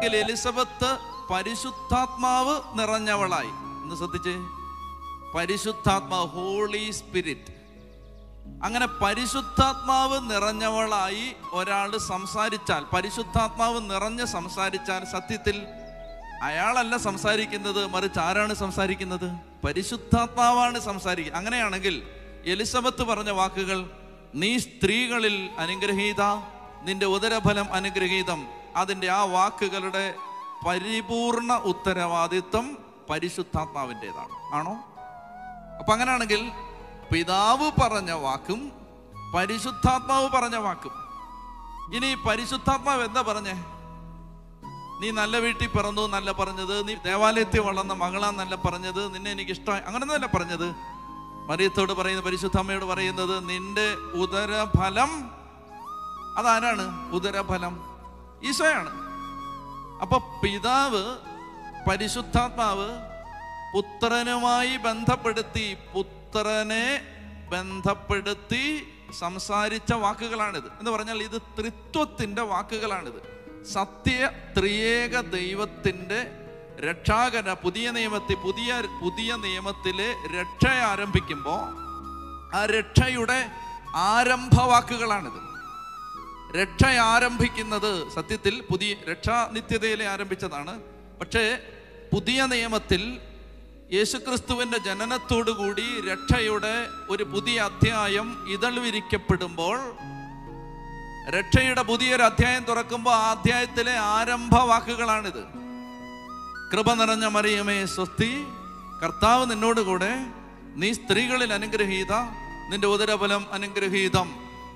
അങ്ങനെയാണെങ്കിൽ എലിസബത്ത് പരിശുദ്ധാത്മാവ് നിറഞ്ഞവളായി എന്ന് ശ്രദ്ധിച്ചേ പരിശുദ്ധാത്മാവ് ഹോളി സ്പിരിറ്റ് അങ്ങനെ പരിശുദ്ധാത്മാവ് നിറഞ്ഞവളായി ഒരാൾ സംസാരിച്ചാൽ പരിശുദ്ധാത്മാവ് നിറഞ്ഞ് സംസാരിച്ചാൽ സത്യത്തിൽ അയാളല്ല സംസാരിക്കുന്നത് മറിച്ച് ആരാണ് സംസാരിക്കുന്നത് പരിശുദ്ധാത്മാവാണ് സംസാരിക്കുന്നത് അങ്ങനെയാണെങ്കിൽ എലിസബത്ത് പറഞ്ഞ വാക്കുകൾ നീ സ്ത്രീകളിൽ അനുഗ്രഹീത നിന്റെ ഉദരഫലം അനുഗ്രഹീതം അതിൻ്റെ ആ വാക്കുകളുടെ പരിപൂർണ ഉത്തരവാദിത്വം പരിശുദ്ധാത്മാവിൻ്റെതാണ് ആണോ അപ്പൊ അങ്ങനെയാണെങ്കിൽ പിതാവ് പറഞ്ഞ വാക്കും പരിശുദ്ധാത്മാവ് പറഞ്ഞ വാക്കും ഇനി പരിശുദ്ധാത്മാവ് എന്താ പറഞ്ഞേ നീ നല്ല വീട്ടിൽ പിറന്നു നല്ല പറഞ്ഞത് നീ ദേവാലയത്തിൽ വളർന്ന മകളാന്നല്ല പറഞ്ഞത് നിന്നെ എനിക്ക് ഇഷ്ടമായി അങ്ങനെയൊന്നുമല്ല പറഞ്ഞത് മറിയത്തോട് പറയുന്ന പരിശുദ്ധാമ്മയോട് പറയുന്നത് നിന്റെ ഉദരഫലം അതാരാണ് ഉദരഫലം ഈശോയാണ് അപ്പൊ പിതാവ് പരിശുദ്ധാത്മാവ് പുത്രനുമായി ബന്ധപ്പെടുത്തി പുത്രനെ ബന്ധപ്പെടുത്തി സംസാരിച്ച വാക്കുകളാണിത് എന്ന് പറഞ്ഞാൽ ഇത് ത്രിത്വത്തിന്റെ വാക്കുകളാണിത് സത്യ ത്രിയേക ദൈവത്തിന്റെ രക്ഷാകര പുതിയ നിയമത്തിൽ പുതിയ പുതിയ നിയമത്തിലെ രക്ഷ ആരംഭിക്കുമ്പോൾ ആ രക്ഷയുടെ ആരംഭ വാക്കുകളാണിത് രക്ഷ ആരംഭിക്കുന്നത് സത്യത്തിൽ പുതിയ രക്ഷാ നിത്യതയിലെ ആരംഭിച്ചതാണ് പക്ഷേ പുതിയ നിയമത്തിൽ യേശുക്രിസ്തുവിന്റെ ജനനത്തോടുകൂടി രക്ഷയുടെ ഒരു പുതിയ അധ്യായം ഇതൾ വിരിക്കപ്പെടുമ്പോൾ രക്ഷയുടെ പുതിയൊരു അധ്യായം തുറക്കുമ്പോൾ ആ അധ്യായത്തിലെ ആരംഭ വാക്കുകളാണിത് കൃപ നിറഞ്ഞ മറിയമേ സ്വസ്തി കർത്താവ് നിന്നോടുകൂടെ നീ സ്ത്രീകളിൽ അനുഗ്രഹീത നിന്റെ ഉദരഫലം അനുഗ്രഹീതം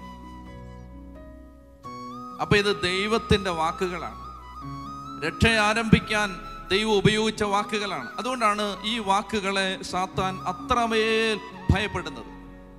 അപ്പൊ ഇത് ദൈവത്തിന്റെ വാക്കുകളാണ് രക്ഷ ആരംഭിക്കാൻ ദൈവം ഉപയോഗിച്ച വാക്കുകളാണ് അതുകൊണ്ടാണ് ഈ വാക്കുകളെ സാത്താൻ അത്രമേൽ ഭയപ്പെടുന്നത്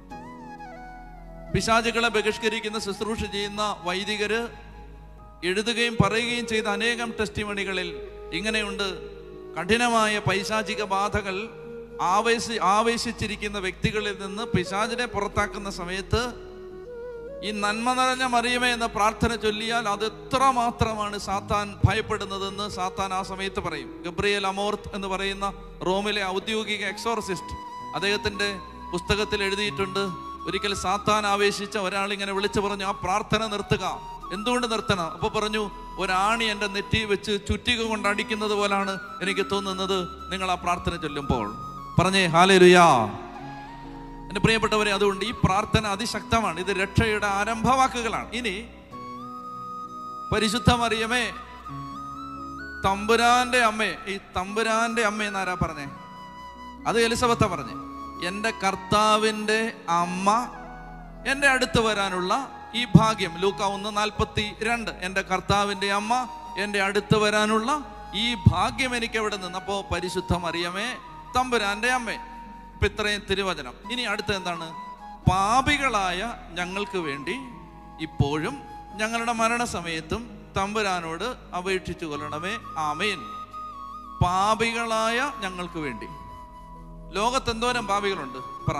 പിശാചുകളെ ബഹിഷ്കരിക്കുന്ന ശുശ്രൂഷ ചെയ്യുന്ന വൈദികര് എഴുതുകയും പറയുകയും ചെയ്ത അനേകം ടെസ്റ്റിമണികളിൽ ഇങ്ങനെയുണ്ട് കഠിനമായ പൈശാചിക ബാധകൾ ആവേശി ആവേശിച്ചിരിക്കുന്ന വ്യക്തികളിൽ നിന്ന് പിശാചിനെ പുറത്താക്കുന്ന സമയത്ത് ഈ നന്മ നിറഞ്ഞ മറിയമേ എന്ന പ്രാർത്ഥന ചൊല്ലിയാൽ അത് എത്ര മാത്രമാണ് സാത്താൻ ഭയപ്പെടുന്നതെന്ന് സാത്താൻ ആ സമയത്ത് പറയും ഗബ്രിയേൽ അമോർത്ത് എന്ന് പറയുന്ന റോമിലെ ഔദ്യോഗിക എക്സോർസിസ്റ്റ് അദ്ദേഹത്തിന്റെ പുസ്തകത്തിൽ എഴുതിയിട്ടുണ്ട് ഒരിക്കൽ സാത്താൻ ആവേശിച്ച ഒരാൾ ഇങ്ങനെ വിളിച്ചു പറഞ്ഞു ആ പ്രാർത്ഥന നിർത്തുക എന്തുകൊണ്ട് നിർത്തണം അപ്പൊ പറഞ്ഞു ഒരാണി എൻ്റെ നെറ്റി വെച്ച് ചുറ്റിക കൊണ്ട് അടിക്കുന്നത് പോലാണ് എനിക്ക് തോന്നുന്നത് നിങ്ങൾ ആ പ്രാർത്ഥന ചൊല്ലുമ്പോൾ പറഞ്ഞേ ഹാലേലുയാ എൻ്റെ പ്രിയപ്പെട്ടവരെ അതുകൊണ്ട് ഈ പ്രാർത്ഥന അതിശക്തമാണ് ഇത് രക്ഷയുടെ ആരംഭവാക്കുകളാണ് ഇനി പരിശുദ്ധ മറിയമേ തമ്പുരാന്റെ അമ്മേ ഈ തമ്പുരാന്റെ അമ്മ എന്നാരാ പറഞ്ഞേ അത് എലിസബത്ത പറഞ്ഞേ എൻ്റെ കർത്താവിൻ്റെ അമ്മ എൻ്റെ അടുത്ത് വരാനുള്ള ഈ ഭാഗ്യം ലൂക്ക ഒന്ന് നാൽപ്പത്തി രണ്ട് എൻ്റെ കർത്താവിൻ്റെ അമ്മ എൻ്റെ അടുത്ത് വരാനുള്ള ഈ ഭാഗ്യം എനിക്ക് എവിടെ നിന്ന് അപ്പോൾ പരിശുദ്ധ മറിയമേ തമ്പുരാന്റെ അമ്മേ ഇപ്പൊ ഇത്രയും തിരുവചനം ഇനി അടുത്ത എന്താണ് പാപികളായ ഞങ്ങൾക്ക് വേണ്ടി ഇപ്പോഴും ഞങ്ങളുടെ മരണസമയത്തും തമ്പുരാനോട് അപേക്ഷിച്ചു കൊല്ലണമേ ആമേൻ പാപികളായ ഞങ്ങൾക്ക് വേണ്ടി ലോകത്ത് എന്തോരം പാപികളുണ്ട് പറ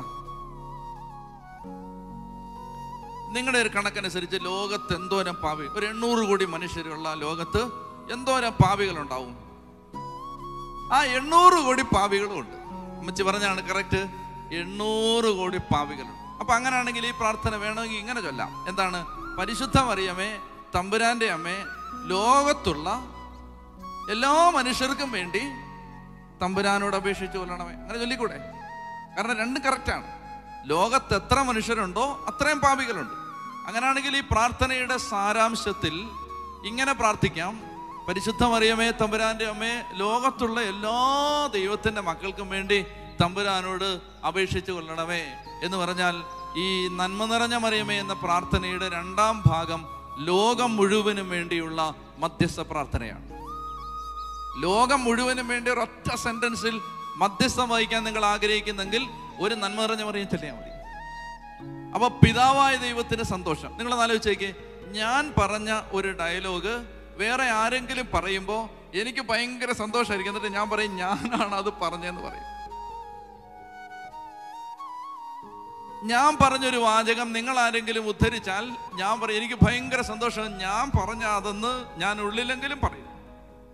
നിങ്ങളുടെ ഒരു കണക്കനുസരിച്ച് ലോകത്ത് എന്തോരം പാപി ഒരു എണ്ണൂറ് കോടി മനുഷ്യരുള്ള ലോകത്ത് എന്തോരം പാപികളുണ്ടാവും ആ എണ്ണൂറ് കോടി പാപികളും ഉണ്ട് അമ്മച്ചി പറഞ്ഞാണ് കറക്റ്റ് എണ്ണൂറ് കോടി പാപികളുണ്ട് അപ്പൊ അങ്ങനെയാണെങ്കിൽ ഈ പ്രാർത്ഥന വേണമെങ്കിൽ ഇങ്ങനെ ചൊല്ലാം എന്താണ് പരിശുദ്ധ മറിയമേ തമ്പുരാന്റെ അമ്മേ ലോകത്തുള്ള എല്ലാ മനുഷ്യർക്കും വേണ്ടി തമ്പുരാനോട് അപേക്ഷിച്ച് കൊല്ലണമേ അങ്ങനെ ചൊല്ലിക്കൂടെ കാരണം രണ്ടും കറക്റ്റാണ് ലോകത്ത് എത്ര മനുഷ്യരുണ്ടോ അത്രയും പാപികളുണ്ട് അങ്ങനെയാണെങ്കിൽ ഈ പ്രാർത്ഥനയുടെ സാരാംശത്തിൽ ഇങ്ങനെ പ്രാർത്ഥിക്കാം പരിശുദ്ധ മറിയമേ തമ്പുരാന്റെ അമ്മേ ലോകത്തുള്ള എല്ലാ ദൈവത്തിന്റെ മക്കൾക്കും വേണ്ടി തമ്പുരാനോട് അപേക്ഷിച്ച് കൊള്ളണമേ എന്ന് പറഞ്ഞാൽ ഈ നന്മ നിറഞ്ഞ മറിയമേ എന്ന പ്രാർത്ഥനയുടെ രണ്ടാം ഭാഗം ലോകം മുഴുവനും വേണ്ടിയുള്ള മധ്യസ്ഥ പ്രാർത്ഥനയാണ് ലോകം മുഴുവനും വേണ്ടി ഒരൊറ്റ സെന്റൻസിൽ മധ്യസ്ഥം വഹിക്കാൻ നിങ്ങൾ ആഗ്രഹിക്കുന്നെങ്കിൽ ഒരു നന്മ നിറഞ്ഞ മറിയം ചൊല്ലിയാൽ മതി അപ്പൊ പിതാവായ ദൈവത്തിന് സന്തോഷം നിങ്ങൾ ആലോചിച്ചേക്ക് ഞാൻ പറഞ്ഞ ഒരു ഡയലോഗ് വേറെ ആരെങ്കിലും പറയുമ്പോൾ എനിക്ക് ഭയങ്കര സന്തോഷമായിരിക്കും എന്നിട്ട് ഞാൻ പറയും ഞാനാണ് അത് പറഞ്ഞതെന്ന് പറയും ഞാൻ പറഞ്ഞൊരു വാചകം നിങ്ങൾ ആരെങ്കിലും ഉദ്ധരിച്ചാൽ ഞാൻ പറയും എനിക്ക് ഭയങ്കര സന്തോഷം ഞാൻ പറഞ്ഞ അതെന്ന് ഞാൻ ഉള്ളിലെങ്കിലും പറയും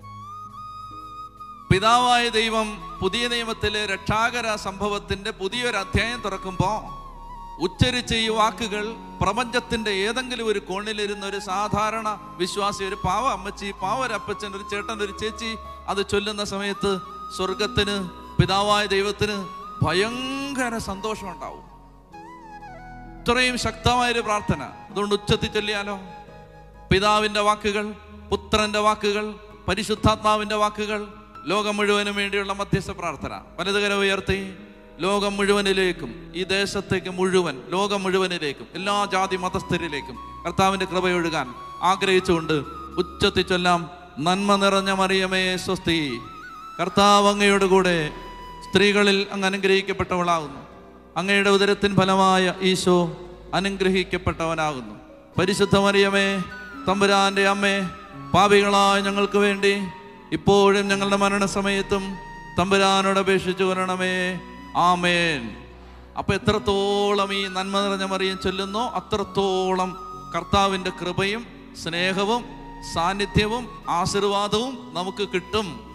പിതാവായ ദൈവം പുതിയ നിയമത്തിലെ രക്ഷാകര സംഭവത്തിന്റെ പുതിയൊരു അധ്യായം തുറക്കുമ്പോൾ ഉച്ചരിച്ച ഈ വാക്കുകൾ പ്രപഞ്ചത്തിന്റെ ഏതെങ്കിലും ഒരു കോണിലിരുന്ന ഒരു സാധാരണ വിശ്വാസി ഒരു പാവ അമ്മച്ചി പാവ ഒരു അപ്പച്ചൻ ഒരു ചേട്ടൻ ഒരു ചേച്ചി അത് ചൊല്ലുന്ന സമയത്ത് സ്വർഗത്തിന് പിതാവായ ദൈവത്തിന് ഭയങ്കര സന്തോഷം ഉണ്ടാവും ഇത്രയും ശക്തമായൊരു പ്രാർത്ഥന അതുകൊണ്ട് ഉച്ചത്തിൽ ചൊല്ലിയാലോ പിതാവിന്റെ വാക്കുകൾ പുത്രന്റെ വാക്കുകൾ പരിശുദ്ധാത്മാവിന്റെ വാക്കുകൾ ലോകം മുഴുവനും വേണ്ടിയുള്ള മധ്യസ്ഥ പ്രാർത്ഥന വലതുകര ഉയർത്തി ലോകം മുഴുവനിലേക്കും ഈ ദേശത്തേക്ക് മുഴുവൻ ലോകം മുഴുവനിലേക്കും എല്ലാ ജാതി മതസ്ഥരിലേക്കും കർത്താവിന്റെ കൃപയൊഴുകാൻ ആഗ്രഹിച്ചുകൊണ്ട് ഉച്ചത്തിൽ ചൊല്ലാം നന്മ നിറഞ്ഞ മറിയമേ സ്വസ്തി കർത്താവ് അങ്ങയുടെ കൂടെ സ്ത്രീകളിൽ അങ്ങ് അനുഗ്രഹിക്കപ്പെട്ടവളാകുന്നു അങ്ങയുടെ ഉദരത്തിൻ ഫലമായ ഈശോ അനുഗ്രഹിക്കപ്പെട്ടവനാകുന്നു പരിശുദ്ധ മറിയമേ തമ്പുരാന്റെ അമ്മേ പാപികളായ ഞങ്ങൾക്ക് വേണ്ടി ഇപ്പോഴും ഞങ്ങളുടെ മരണസമയത്തും തമ്പുരാനോട് അപേക്ഷിച്ചു വരണമേ ആമേൻ അപ്പൊ എത്രത്തോളം ഈ നന്മ നിറഞ്ഞ മറിയം ചൊല്ലുന്നോ അത്രത്തോളം കർത്താവിൻ്റെ കൃപയും സ്നേഹവും സാന്നിധ്യവും ആശീർവാദവും നമുക്ക് കിട്ടും